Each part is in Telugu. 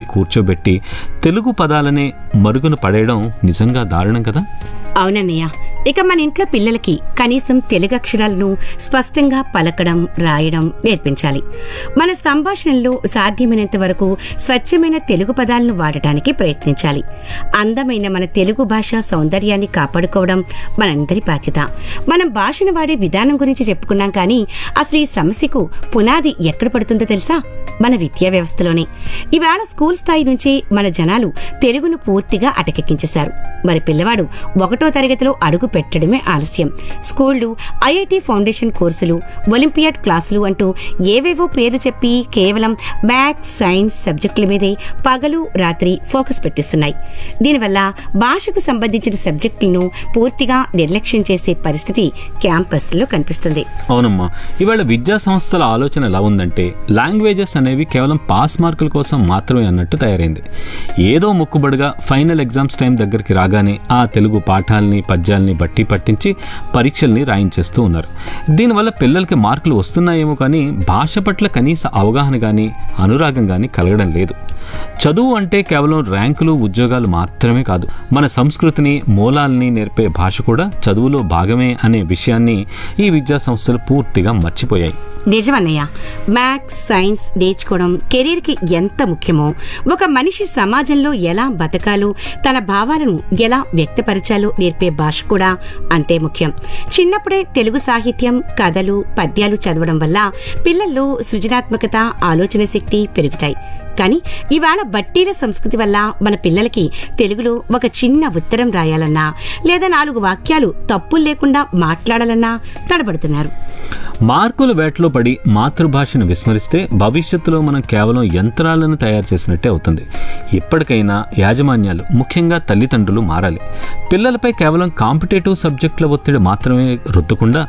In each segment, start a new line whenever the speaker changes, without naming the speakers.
కూర్చోబెట్టి తెలుగు పదాలనే మరుగున పడేయడం నిజంగా దారుణం కదా
అవునన్నయ్య ఇక మన ఇంట్లో పిల్లలకి కనీసం తెలుగు అక్షరాలను స్పష్టంగా పలకడం రాయడం నేర్పించాలి మన సంభాషణల్లో సాధ్యమైనంత వరకు స్వచ్ఛమైన తెలుగు పదాలను వాడటానికి ప్రయత్నించాలి అందమైన మన తెలుగు భాష సౌందర్యాన్ని కాపాడుకోవడం మనందరి బాధ్యత మనం భాషను వాడే విధానం గురించి చెప్పుకున్నాం కానీ అసలు ఈ సమస్యకు పునాది ఎక్కడ పడుతుందో తెలుసా మన విద్యా వ్యవస్థలోనే ఈవేళ స్కూల్ స్థాయి నుంచి మన జనాలు తెలుగును పూర్తిగా అటకెక్కించేశారు మరి పిల్లవాడు ఒకటో తరగతిలో అడుగు పెట్టడమే ఆలస్యం స్కూళ్లు ఐఐటి ఫౌండేషన్ కోర్సులు ఒలింపియాడ్ క్లాసులు అంటూ ఏవేవో పేర్లు చెప్పి కేవలం మ్యాథ్స్ సైన్స్ సబ్జెక్టుల మీదే పగలు రాత్రి ఫోకస్ పెట్టిస్తున్నాయి దీనివల్ల భాషకు సంబంధించిన సబ్జెక్టులను పూర్తిగా నిర్లక్ష్యం చేసే పరిస్థితి క్యాంపస్లో కనిపిస్తుంది
అవునమ్మా ఇవాళ విద్యా సంస్థల ఆలోచన ఎలా ఉందంటే లాంగ్వేజెస్ అనేవి కేవలం పాస్ మార్కుల కోసం మాత్రమే అన్నట్టు తయారైంది ఏదో మొక్కుబడిగా ఫైనల్ ఎగ్జామ్స్ టైం దగ్గరికి రాగానే ఆ తెలుగు పాఠాలని పద్యాల్ని బట్టి పట్టించి పరీక్షల్ని రాయించేస్తూ ఉన్నారు దీనివల్ల పిల్లలకి మార్కులు వస్తున్నాయేమో కానీ భాష పట్ల కనీస అవగాహన కానీ అనురాగం కానీ కలగడం లేదు చదువు అంటే కేవలం ర్యాంకులు ఉద్యోగాలు మాత్రమే కాదు మన సంస్కృతిని మూలాల్ని నేర్పే భాష కూడా చదువులో భాగమే అనే విషయాన్ని ఈ విద్యా సంస్థలు పూర్తిగా మర్చిపోయాయి
నిజమన్నయ్య మ్యాథ్స్ సైన్స్ నేర్చుకోవడం కెరీర్ కి ఎంత ముఖ్యమో ఒక మనిషి సమాజంలో ఎలా బతకాలో తన భావాలను ఎలా వ్యక్తపరచాలో నేర్పే భాష కూడా అంతే ముఖ్యం చిన్నప్పుడే తెలుగు సాహిత్యం కథలు పద్యాలు చదవడం వల్ల పిల్లల్లో సృజనాత్మకత ఆలోచన శక్తి పెరుగుతాయి కానీ ఇవాళ బట్టీల సంస్కృతి వల్ల మన పిల్లలకి తెలుగులో ఒక చిన్న ఉత్తరం రాయాలన్నా లేదా నాలుగు వాక్యాలు తప్పులు లేకుండా మాట్లాడాలన్నా తడబడుతున్నారు
మార్కుల వేటలో పడి మాతృభాషను విస్మరిస్తే భవిష్యత్తులో మనం కేవలం యంత్రాలను తయారు చేసినట్టే అవుతుంది ఇప్పటికైనా యాజమాన్యాలు ముఖ్యంగా తల్లిదండ్రులు మారాలి పిల్లలపై కేవలం కాంపిటేటివ్ సబ్జెక్టుల ఒత్తిడి మాత్రమే రుద్దకుండా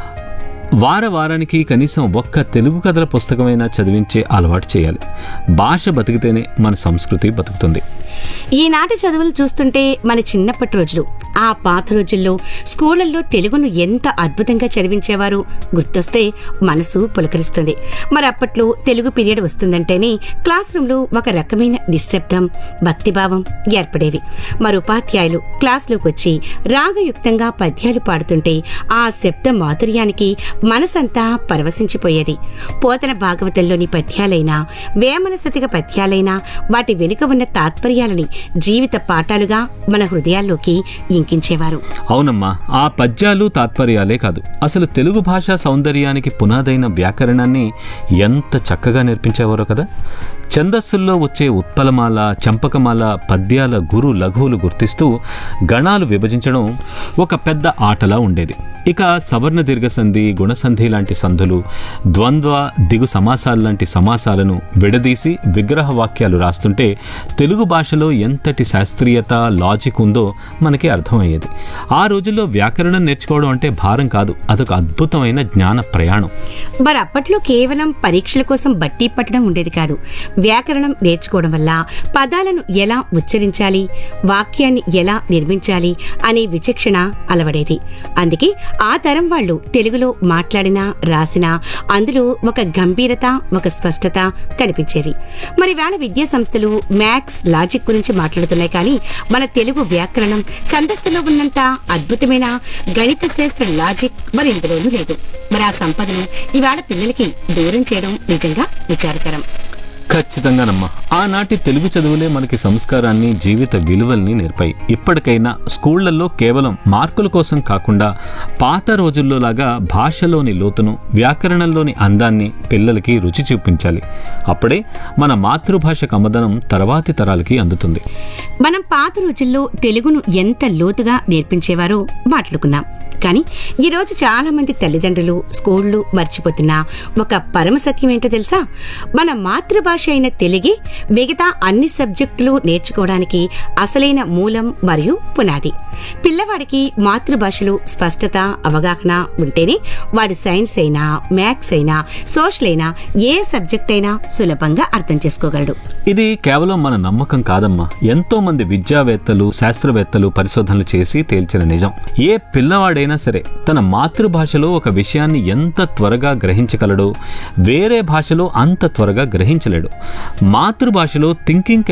వార వారానికి కనీసం ఒక్క తెలుగు కథల పుస్తకమైనా చదివించే అలవాటు చేయాలి భాష బతికితేనే మన సంస్కృతి బతుకుతుంది
ఈనాటి చదువులు చూస్తుంటే మన చిన్నప్పటి రోజులు ఆ పాత రోజుల్లో స్కూళ్లలో తెలుగును ఎంత అద్భుతంగా చదివించేవారు గుర్తొస్తే మనసు పులకరిస్తుంది మరి అప్పట్లో తెలుగు పీరియడ్ వస్తుందంటేనే క్లాస్ రూమ్లో ఒక రకమైన నిశ్శబ్దం భక్తిభావం ఏర్పడేవి మరి ఉపాధ్యాయులు క్లాస్లోకి వచ్చి రాగయుక్తంగా పద్యాలు పాడుతుంటే ఆ శబ్ద మాధుర్యానికి మనసంతా పరవశించిపోయేది పోతన భాగవతంలోని పద్యాలైనా వేమన సతిక పద్యాలైనా వాటి వెనుక ఉన్న తాత్పర్యాలని జీవిత పాఠాలుగా మన హృదయాల్లోకి ఇంకించేవారు
అవునమ్మా ఆ పద్యాలు తాత్పర్యాలే కాదు అసలు తెలుగు భాషా సౌందర్యానికి పునాదైన వ్యాకరణాన్ని ఎంత చక్కగా నేర్పించేవారో కదా ఛందస్సుల్లో వచ్చే ఉత్పలమాల చంపకమాల పద్యాల గురు లఘువులు గుర్తిస్తూ గణాలు విభజించడం ఒక పెద్ద ఆటలా ఉండేది ఇక సవర్ణ దీర్ఘసంధి గుణసంధి లాంటి సంధులు ద్వంద్వ దిగు సమాసాలు లాంటి సమాసాలను విడదీసి విగ్రహ వాక్యాలు రాస్తుంటే తెలుగు భాషలో ఎంతటి శాస్త్రీయత లాజిక్ ఉందో మనకి అర్థమయ్యేది ఆ రోజుల్లో వ్యాకరణం నేర్చుకోవడం అంటే భారం కాదు అదొక అద్భుతమైన జ్ఞాన ప్రయాణం
మరి అప్పట్లో కేవలం పరీక్షల కోసం బట్టి పట్టడం ఉండేది కాదు వ్యాకరణం నేర్చుకోవడం వల్ల పదాలను ఎలా ఉచ్చరించాలి వాక్యాన్ని ఎలా నిర్మించాలి అనే విచక్షణ అలవడేది అందుకే ఆ తరం వాళ్ళు తెలుగులో మాట్లాడినా రాసినా అందులో ఒక గంభీరత ఒక స్పష్టత కనిపించేవి మరి వేళ విద్యా సంస్థలు మ్యాథ్స్ లాజిక్ గురించి మాట్లాడుతున్నాయి కానీ మన తెలుగు వ్యాకరణం ఛందస్సులో ఉన్నంత అద్భుతమైన గణిత శాస్త్ర లాజిక్ మరి ఇందులోనూ లేదు మరి ఆ సంపదను ఇవాళ పిల్లలకి దూరం చేయడం నిజంగా విచారకరం
ఖచ్చితంగానమ్మా ఆనాటి తెలుగు చదువులే మనకి సంస్కారాన్ని జీవిత విలువల్ని నేర్పాయి ఇప్పటికైనా స్కూళ్లలో కేవలం మార్కుల కోసం కాకుండా పాత రోజుల్లో లాగా భాషలోని లోతును వ్యాకరణంలోని అందాన్ని పిల్లలకి రుచి చూపించాలి అప్పుడే మన మాతృభాష కమదనం తర్వాతి తరాలకి అందుతుంది
మనం పాత రోజుల్లో తెలుగును ఎంత లోతుగా నేర్పించేవారో మాట్లాడుకున్నాం కానీ ఈ రోజు చాలా మంది తల్లిదండ్రులు స్కూళ్లు మర్చిపోతున్న ఒక పరమ సత్యం ఏంటో తెలుసా మన మాతృభాష అయిన తెలుగే మిగతా అన్ని సబ్జెక్టులు నేర్చుకోవడానికి అసలైన మూలం మరియు పునాది పిల్లవాడికి మాతృభాషలో స్పష్టత అవగాహన ఉంటేనే వాడు సైన్స్ అయినా మ్యాథ్స్ అయినా సోషల్ అయినా ఏ సబ్జెక్ట్ అయినా సులభంగా అర్థం చేసుకోగలడు
ఇది కేవలం మన నమ్మకం కాదమ్మా ఎంతో మంది విద్యావేత్తలు శాస్త్రవేత్తలు పరిశోధనలు చేసి తేల్చిన నిజం ఏ పిల్లవాడైనా సరే తన మాతృభాషలో ఒక విషయాన్ని ఎంత త్వరగా గ్రహించగలడో వేరే భాషలో అంత త్వరగా గ్రహించలేడు మాతృభాషలో థింకింగ్